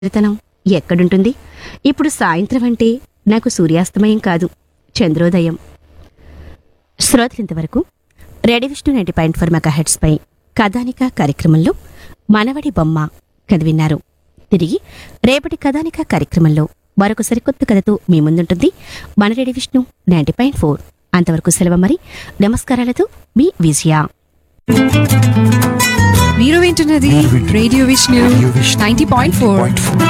చిత్రతనం ఎక్కడుంటుంది ఇప్పుడు సాయంత్రం అంటే నాకు సూర్యాస్తమయం కాదు చంద్రోదయం శ్రోతలింతవరకు radio Vishnu ninety point four mega హెడ్స్పై కథానిక కార్యక్రమంలో మనవడి బొమ్మ కథ విన్నారు తిరిగి రేపటి కథానిక కార్యక్రమంలో మరొక సరికొత్త కథతో మీ ముందుంటుంది మన radio Vishnu ninety point four అంతవరకు సెలవు మరి నమస్కారాలతో మీ విజయ మీరు వింటున్నది radio Vishnu ninety point four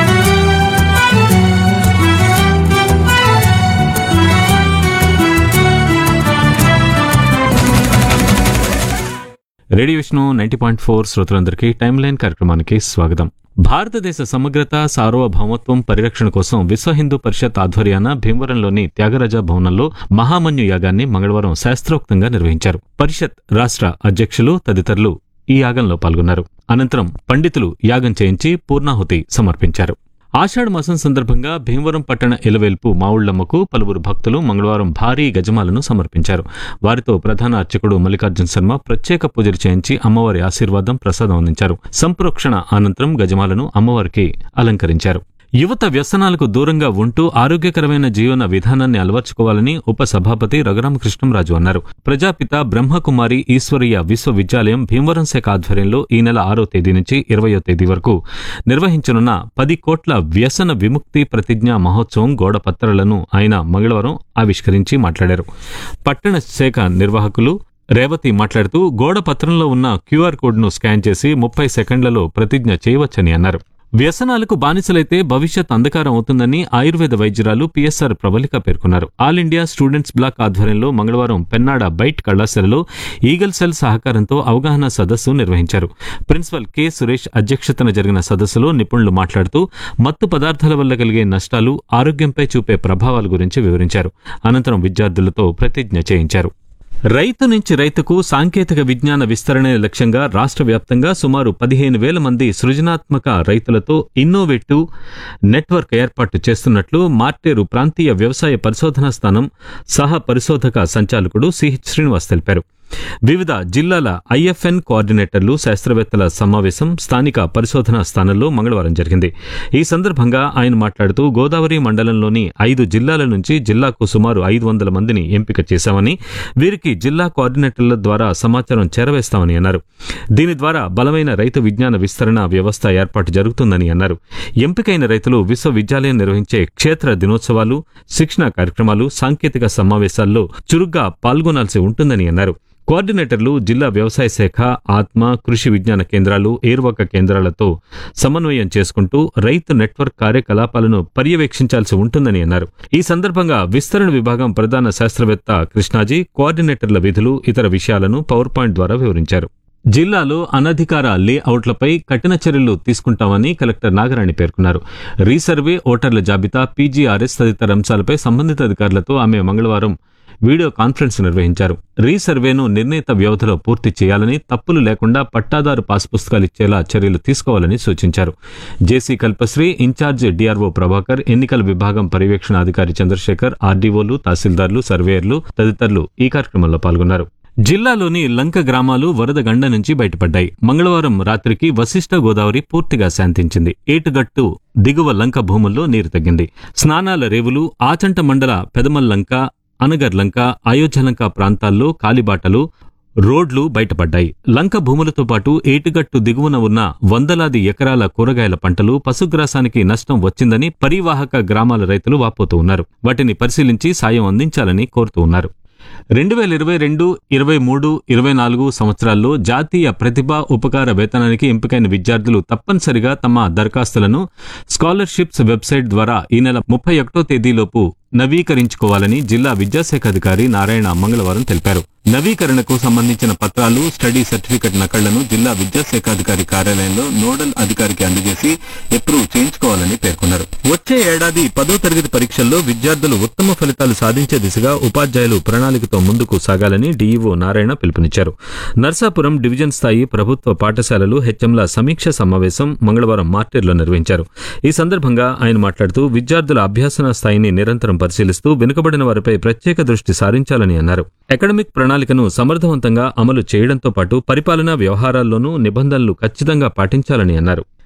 radio Vishnu ninety point four శ్రోతలందరికీ టైమ్ లైన్ కార్యక్రమానికి స్వాగతం భారతదేశ సమగ్రత సార్వభౌమత్వం పరిరక్షణ కోసం విశ్వ హిందూ పరిషత్ ఆధ్వర్యాన భీమవరంలోని త్యాగరాజ భవనంలో మహామన్యు యాగాన్ని మంగళవారం శాస్త్రోక్తంగా నిర్వహించారు పరిషత్ రాష్ట్ర అధ్యక్షులు తదితరులు ఈ యాగంలో పాల్గొన్నారు అనంతరం పండితులు యాగం చేయించి పూర్ణాహుతి సమర్పించారు ఆషాఢ మాసం సందర్భంగా భీమవరం పట్టణ ఎలవేల్పు మావుళ్లమ్మకు పలువురు భక్తులు మంగళవారం భారీ గజమాలను సమర్పించారు వారితో ప్రధాన అర్చకుడు మల్లికార్జున శర్మ ప్రత్యేక పూజలు చేయించి అమ్మవారి ఆశీర్వాదం ప్రసాదం అందించారు సంప్రోక్షణ అనంతరం గజమాలను అమ్మవారికి అలంకరించారు యువత వ్యసనాలకు దూరంగా ఉంటూ ఆరోగ్యకరమైన జీవన విధానాన్ని అలవర్చుకోవాలని ఉప సభాపతి రఘురామకృష్ణంరాజు అన్నారు ప్రజాపిత బ్రహ్మకుమారి ఈశ్వరీయ విశ్వవిద్యాలయం భీమవరం శాఖ ఆధ్వర్యంలో ఈ నెల ఆరో తేదీ నుంచి ఇరవయో తేదీ వరకు నిర్వహించనున్న పది కోట్ల వ్యసన విముక్తి ప్రతిజ్ఞా మహోత్సవం గోడ పత్రాలను ఆయన మంగళవారం ఆవిష్కరించి మాట్లాడారు పట్టణ శాఖ నిర్వాహకులు రేవతి మాట్లాడుతూ గోడ పత్రంలో ఉన్న క్యూఆర్ కోడ్ను స్కాన్ చేసి ముప్పై సెకండ్లలో ప్రతిజ్ఞ చేయవచ్చని అన్నారు వ్యసనాలకు బానిసలైతే భవిష్యత్ అంధకారం అవుతుందని ఆయుర్వేద వైద్యురాలు పిఎస్ఆర్ ప్రవళిక పేర్కొన్నారు ఆల్ ఇండియా స్టూడెంట్స్ బ్లాక్ ఆధ్వర్యంలో మంగళవారం పెన్నాడ బైట్ కళాశాలలో ఈగల్ సెల్ సహకారంతో అవగాహన సదస్సు నిర్వహించారు ప్రిన్సిపల్ కె సురేష్ అధ్యక్షతన జరిగిన సదస్సులో నిపుణులు మాట్లాడుతూ మత్తు పదార్థాల వల్ల కలిగే నష్టాలు ఆరోగ్యంపై చూపే ప్రభావాల గురించి వివరించారు అనంతరం విద్యార్థులతో ప్రతిజ్ఞ చేయించారు రైతు నుంచి రైతుకు సాంకేతిక విజ్ఞాన విస్తరణే లక్ష్యంగా రాష్ట్ర వ్యాప్తంగా సుమారు పదిహేను వేల మంది సృజనాత్మక రైతులతో ఇన్నోవేటివ్ నెట్వర్క్ ఏర్పాటు చేస్తున్నట్లు మార్టేరు ప్రాంతీయ వ్యవసాయ పరిశోధనా స్థానం సహ పరిశోధక సంచాలకుడు సిహెచ్ శ్రీనివాస్ తెలిపారు వివిధ జిల్లాల ఐఎఫ్ఎన్ కోఆర్డినేటర్లు శాస్త్రవేత్తల సమావేశం స్థానిక పరిశోధనా స్థానంలో మంగళవారం జరిగింది ఈ సందర్భంగా ఆయన మాట్లాడుతూ గోదావరి మండలంలోని ఐదు జిల్లాల నుంచి జిల్లాకు సుమారు ఐదు వందల మందిని ఎంపిక చేశామని వీరికి జిల్లా కోఆర్డినేటర్ల ద్వారా సమాచారం చేరవేస్తామని అన్నారు దీని ద్వారా బలమైన రైతు విజ్ఞాన విస్తరణ వ్యవస్థ ఏర్పాటు జరుగుతుందని అన్నారు ఎంపికైన రైతులు విశ్వవిద్యాలయం నిర్వహించే క్షేత్ర దినోత్సవాలు శిక్షణ కార్యక్రమాలు సాంకేతిక సమావేశాల్లో చురుగ్గా పాల్గొనాల్సి ఉంటుందని అన్నారు కోఆర్డినేటర్లు జిల్లా వ్యవసాయ శాఖ ఆత్మ కృషి విజ్ఞాన కేంద్రాలు ఏర్వాక కేంద్రాలతో సమన్వయం చేసుకుంటూ రైతు నెట్వర్క్ కార్యకలాపాలను పర్యవేక్షించాల్సి ఉంటుందని అన్నారు ఈ సందర్భంగా విస్తరణ విభాగం ప్రధాన శాస్త్రవేత్త కృష్ణాజీ కోఆర్డినేటర్ల విధులు ఇతర విషయాలను పవర్ పాయింట్ ద్వారా వివరించారు జిల్లాలో అనధికార లేఅవుట్లపై కఠిన చర్యలు తీసుకుంటామని కలెక్టర్ నాగరాణి పేర్కొన్నారు రీసర్వే ఓటర్ల జాబితా పీజీఆర్ఎస్ తదితర అంశాలపై సంబంధిత అధికారులతో ఆమె మంగళవారం వీడియో కాన్ఫరెన్స్ నిర్వహించారు రీసర్వేను నిర్ణీత వ్యవధిలో పూర్తి చేయాలని తప్పులు లేకుండా పట్టాదారు పాస్ పుస్తకాలు ఇచ్చేలా చర్యలు తీసుకోవాలని సూచించారు JC Kalpashree in charge DRO Prabhakar ఎన్నికల విభాగం పర్యవేక్షణ అధికారి చంద్రశేఖర్ ఆర్డీఓలు తహసీల్దార్లు సర్వేయర్లు తదితరులు ఈ కార్యక్రమంలో పాల్గొన్నారు జిల్లాలోని లంక గ్రామాలు వరద గండ నుంచి బయటపడ్డాయి మంగళవారం రాత్రికి వశిష్ఠ గోదావరి పూర్తిగా శాంతించింది ఏటుగట్టు దిగువ లంక భూముల్లో నీరు తగ్గింది స్నానాల రేవులు ఆచంట మండల పెదమల్లంక అనగర్లంక అయోధ్యలంక ప్రాంతాల్లో కాలిబాటలు రోడ్లు బయటపడ్డాయి లంక భూములతో పాటు ఏటుగట్టు దిగువన ఉన్న వందలాది ఎకరాల కూరగాయల పంటలు పశుగ్రాసానికి నష్టం వచ్చిందని పరివాహక గ్రామాల రైతులు వాపోతూ ఉన్నారు వాటిని పరిశీలించి సాయం అందించాలని కోరుతూ ఉన్నారు రెండు వేల ఇరవై రెండు ఇరవై మూడు ఇరవై నాలుగు సంవత్సరాల్లో జాతీయ ప్రతిభా ఉపకార వేతనానికి ఎంపికైన విద్యార్థులు తప్పనిసరిగా తమ దరఖాస్తులను స్కాలర్షిప్స్ వెబ్సైట్ ద్వారా ఈ నెల ముప్పై ఒకటో తేదీలోపు నవీకరించుకోవాలని జిల్లా విద్యాశాఖ అధికారి నారాయణ మంగళవారం తెలిపారు నవీకరణకు సంబంధించిన పత్రాలు స్టడీ సర్టిఫికెట్ నకళ్లను జిల్లా విద్యాశాఖ అధికారి కార్యాలయంలో నోడల్ అధికారికి అందజేసి అప్రూవ్ చేయించుకోవాలని పేర్కొన్నారు వచ్చే ఏడాది పదో తరగతి పరీక్షల్లో విద్యార్థులు ఉత్తమ ఫలితాలు సాధించే దిశగా ఉపాధ్యాయులు ప్రణాళికతో ముందుకు సాగాలని డీఈఓ నారాయణ పిలుపునిచ్చారు నర్సాపురం డివిజన్ స్థాయి ప్రభుత్వ పాఠశాలలు హెచ్ఎంల సమీక్ష సమావేశం మంగళవారం మార్టేర్లో నిర్వహించారు ఈ సందర్భంగా ఆయన మాట్లాడుతూ విద్యార్థుల అభ్యాసన స్థాయిని నిరంతరం పరిశీలిస్తూ వెనుకబడిన వారిపై ప్రత్యేక దృష్టి సారించాలని అన్నారు అకాడమిక్ ప్రణాళికను సమర్థవంతంగా అమలు చేయడంతో పాటు పరిపాలనా వ్యవహారాల్లోనూ నిబంధనలు ఖచ్చితంగా పాటించాలని అన్నారు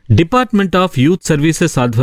డిపార్ట్మెంట్ ఆఫ్ యూత్ సర్వీసెస్ ఆధ్వర్యంలో